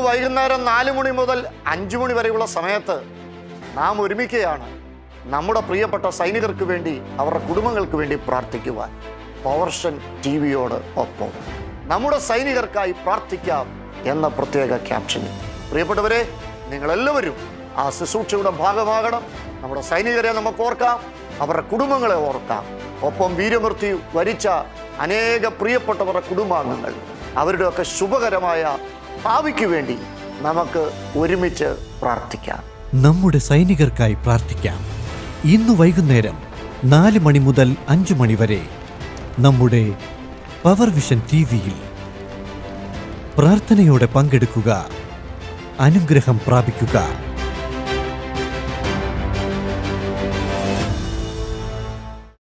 വൈകുന്നേരം നാല് മണി മുതൽ അഞ്ചു മണി വരെയുള്ള സമയത്ത് നാം ഒരുമിക്കുകയാണ് നമ്മുടെ പ്രിയപ്പെട്ട സൈനികർക്ക് വേണ്ടി അവരുടെ കുടുംബങ്ങൾക്ക് വേണ്ടി പ്രാർത്ഥിക്കുവാൻ പവർഷൻ ടി വിയോട് ഒപ്പം നമ്മുടെ സൈനികർക്കായി പ്രാർത്ഥിക്കാം എന്ന പ്രത്യേക ക്യാപ്ഷനിൽ പ്രിയപ്പെട്ടവരെ നിങ്ങളെല്ലാവരും ആ ശുശ്രൂഷയുടെ ഭാഗമാകണം നമ്മുടെ സൈനികരെ നമുക്ക് ഓർക്കാം അവരുടെ കുടുംബങ്ങളെ ഓർക്കാം ഒപ്പം വീരമൃത്യു വരിച്ച അനേക പ്രിയപ്പെട്ടവരുടെ കുടുംബാംഗങ്ങൾ അവരുടെയൊക്കെ ശുഭകരമായ ഭാവിക്ക് വേണ്ടി നമുക്ക് ഒരുമിച്ച് പ്രാർത്ഥിക്കാം നമ്മുടെ സൈനികർക്കായി പ്രാർത്ഥിക്കാം ഇന്ന് വൈകുന്നേരം നാല് മണി മുതൽ അഞ്ചു മണി വരെ നമ്മുടെ പവർ വിഷൻ ടി വിയിൽ പ്രാർത്ഥനയോടെ പങ്കെടുക്കുക അനുഗ്രഹം പ്രാപിക്കുക